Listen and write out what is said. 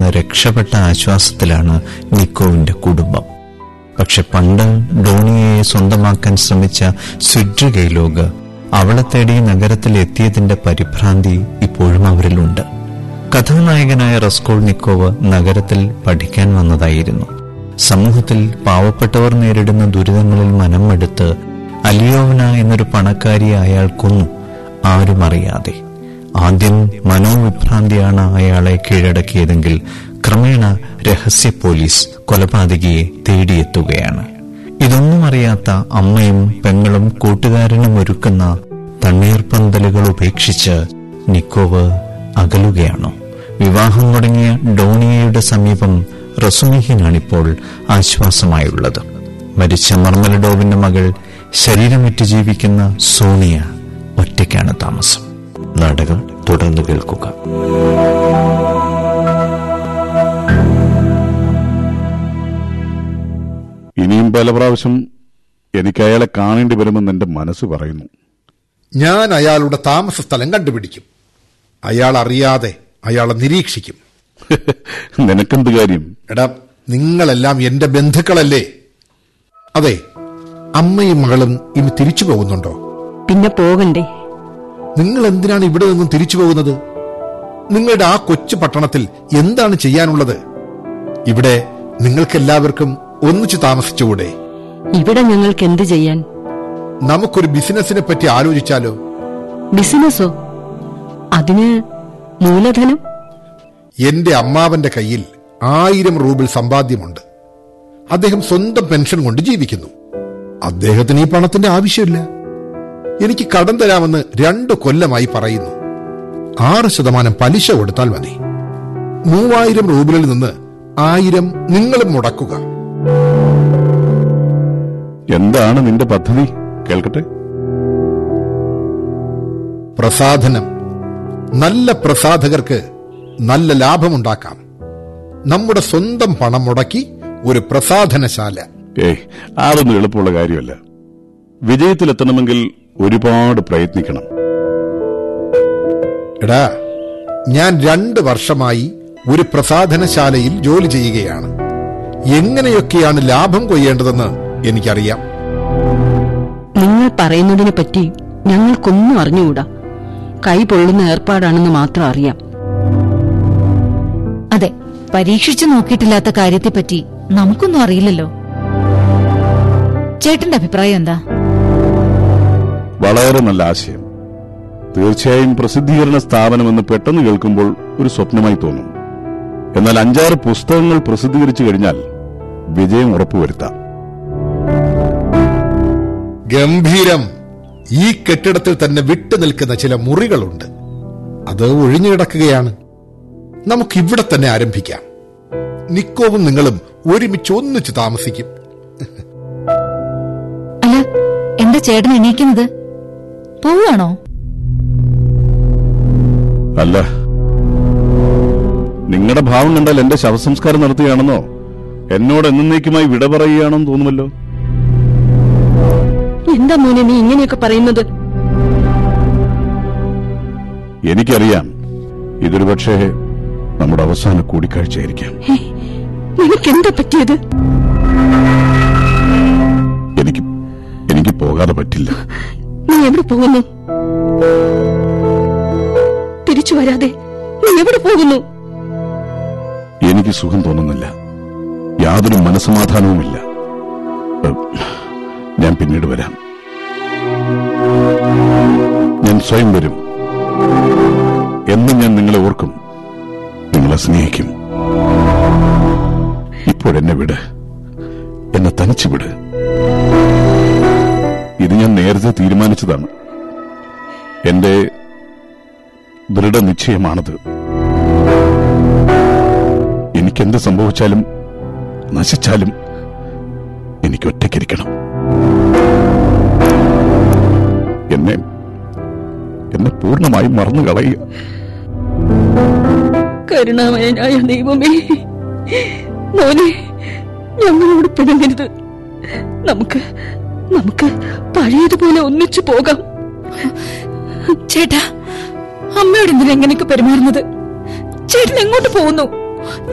രക്ഷപ്പെട്ട ആശ്വാസത്തിലാണ് നിക്കോവിന്റെ കുടുംബം പക്ഷെ പണ്ട് ഡോണിയെ സ്വന്തമാക്കാൻ ശ്രമിച്ച സ്വിഡ്ജ് ഗെയ്ലോഗ് അവളെ തേടി നഗരത്തിൽ എത്തിയതിന്റെ പരിഭ്രാന്തി ഇപ്പോഴും അവരിലുണ്ട് കഥാനായകനായ റസ്കോൾ നിക്കോവ് നഗരത്തിൽ പഠിക്കാൻ വന്നതായിരുന്നു സമൂഹത്തിൽ പാവപ്പെട്ടവർ നേരിടുന്ന ദുരിതങ്ങളിൽ മനമെടുത്ത് അലിയോവന എന്നൊരു പണക്കാരിയെ അയാൾ കൊന്നു ആരും അറിയാതെ ആദ്യം മനോവിഭ്രാന്തിയാണ് അയാളെ കീഴടക്കിയതെങ്കിൽ ക്രമേണ രഹസ്യ പോലീസ് കൊലപാതകിയെ തേടിയെത്തുകയാണ് ഇതൊന്നും അറിയാത്ത അമ്മയും പെങ്ങളും കൂട്ടുകാരനും ഒരുക്കുന്ന തണ്ണീർപ്പന്തലുകൾ ഉപേക്ഷിച്ച് നിക്കോവ് അകലുകയാണോ വിവാഹം മുടങ്ങിയ ഡോണിയയുടെ സമീപം റസുമിഹിനാണിപ്പോൾ ആശ്വാസമായുള്ളത് മരിച്ച മർമലഡോവിന്റെ മകൾ ശരീരമിറ്റ് ജീവിക്കുന്ന സോണിയ ഒറ്റയ്ക്കാണ് താമസം നാടകം തുടർന്ന് കേൾക്കുക ഇനിയും പല പ്രാവശ്യം എനിക്ക് അയാളെ കാണേണ്ടി വരുമെന്ന് എന്റെ മനസ്സ് പറയുന്നു ഞാൻ അയാളുടെ താമസ സ്ഥലം കണ്ടുപിടിക്കും അയാൾ അറിയാതെ അയാളെ നിരീക്ഷിക്കും നിനക്കെന്ത് കാര്യം എടാ നിങ്ങളെല്ലാം എന്റെ ബന്ധുക്കളല്ലേ അതെ അമ്മയും മകളും ഇനി തിരിച്ചു പോകുന്നുണ്ടോ പിന്നെ പോകണ്ടേ നിങ്ങൾ എന്തിനാണ് ഇവിടെ നിന്നും തിരിച്ചു പോകുന്നത് നിങ്ങളുടെ ആ കൊച്ചു പട്ടണത്തിൽ എന്താണ് ചെയ്യാനുള്ളത് ഇവിടെ നിങ്ങൾക്കെല്ലാവർക്കും ഒന്നിച്ചു താമസിച്ചുകൂടെ ഇവിടെ ഞങ്ങൾക്ക് എന്ത് ചെയ്യാൻ നമുക്കൊരു ബിസിനസിനെ പറ്റി ആലോചിച്ചാലോ ബിസിനസ്സോ അതിന് മൂലധനം എന്റെ അമ്മാവന്റെ കയ്യിൽ ആയിരം റൂബിൾ സമ്പാദ്യമുണ്ട് അദ്ദേഹം സ്വന്തം പെൻഷൻ കൊണ്ട് ജീവിക്കുന്നു അദ്ദേഹത്തിന് ഈ പണത്തിന്റെ ആവശ്യമില്ല എനിക്ക് കടം തരാമെന്ന് രണ്ടു കൊല്ലമായി പറയുന്നു ആറ് ശതമാനം പലിശ കൊടുത്താൽ മതി മൂവായിരം റൂബിളിൽ നിന്ന് ആയിരം നിങ്ങളും മുടക്കുക എന്താണ് നിന്റെ പദ്ധതി കേൾക്കട്ടെ പ്രസാധനം നല്ല പ്രസാധകർക്ക് നല്ല ലാഭമുണ്ടാക്കാം നമ്മുടെ സ്വന്തം പണം മുടക്കി ഒരു പ്രസാധനശാല ഏയ് അതൊന്നും എളുപ്പമുള്ള കാര്യമല്ല വിജയത്തിലെത്തണമെങ്കിൽ ഒരുപാട് പ്രയത്നിക്കണം എടാ ഞാൻ രണ്ട് വർഷമായി ഒരു പ്രസാധനശാലയിൽ ജോലി ചെയ്യുകയാണ് എങ്ങനെയൊക്കെയാണ് ലാഭം കൊയ്യേണ്ടതെന്ന് എനിക്കറിയാം നിങ്ങൾ പറയുന്നതിനെ പറ്റി ഞങ്ങൾക്കൊന്നും അറിഞ്ഞുകൂടാ കൈ പൊള്ളുന്ന ഏർപ്പാടാണെന്ന് മാത്രം അറിയാം അതെ പരീക്ഷിച്ചു നോക്കിയിട്ടില്ലാത്ത കാര്യത്തെപ്പറ്റി നമുക്കൊന്നും അറിയില്ലല്ലോ ചേട്ടന്റെ അഭിപ്രായം എന്താ വളരെ നല്ല ആശയം തീർച്ചയായും പ്രസിദ്ധീകരണ സ്ഥാപനമെന്ന് പെട്ടെന്ന് കേൾക്കുമ്പോൾ ഒരു സ്വപ്നമായി തോന്നും എന്നാൽ അഞ്ചാറ് പുസ്തകങ്ങൾ പ്രസിദ്ധീകരിച്ചു കഴിഞ്ഞാൽ വിജയം ഉറപ്പുവരുത്താം ഗംഭീരം ഈ കെട്ടിടത്തിൽ തന്നെ വിട്ടു നിൽക്കുന്ന ചില മുറികളുണ്ട് അത് ഒഴിഞ്ഞു കിടക്കുകയാണ് നമുക്ക് ഇവിടെ തന്നെ ആരംഭിക്കാം നിക്കോവും നിങ്ങളും ഒരുമിച്ച് ഒന്നിച്ച് താമസിക്കും അല്ല എന്താ ചേട്ടൻ എണീക്കുന്നത് പോവാണോ അല്ല നിങ്ങളുടെ ഭാവം കണ്ടാൽ എന്റെ ശവസംസ്കാരം നടത്തുകയാണെന്നോ എന്നോട് എന്നേക്കുമായി വിട പറയുകയാണെന്ന് തോന്നുമല്ലോ എന്താ മോനെ നീ ഇങ്ങനെയൊക്കെ പറയുന്നത് എനിക്കറിയാം ഇതൊരു പക്ഷേ നമ്മുടെ അവസാന കൂടിക്കാഴ്ചയായിരിക്കാം ഹേ, നിനക്കെന്താ പറ്റിയത് എനിക്ക് എനിക്ക് പോകാതെ പറ്റില്ല നീ എവിടെ പോകുന്നു തിരിച്ചു വരാതെ നീ എവിടെ പോകുന്നു എനിക്ക് സുഖം തോന്നുന്നില്ല യാതൊരു മനസമാധാനവുമില്ല ഏ, ഞാൻ പിന്നീട് വരാം ഞാൻ സ്വയം വരും എന്നും ഞാൻ നിങ്ങളെ ഓർക്കും നിങ്ങളെ സ്നേഹിക്കും ഇപ്പോഴെന്നെ വിട് എന്നെ തനിച്ചു വിട് ഇത് ഞാൻ നേരത്തെ തീരുമാനിച്ചതാണ് എന്റെ ദൃഢനിശ്ചയമാണത് എനിക്കെന്ത് സംഭവിച്ചാലും നശിച്ചാലും എനിക്ക് ഒറ്റയ്ക്കിരിക്കണം എന്നെ എന്നെ പൂർണ്ണമായും മറന്നു കളയുക കരുണാമയനായ ദൈവമേ മോനെ ഞങ്ങളോട് പിണങ്ങരുത് നമുക്ക് നമുക്ക് പഴയതുപോലെ ഒന്നിച്ചു പോകാം ചേട്ടാ അമ്മയോട് എന്തിനാ എങ്ങനെയൊക്കെ പെരുമാറുന്നത് ചേട്ടൻ എങ്ങോട്ട് പോകുന്നു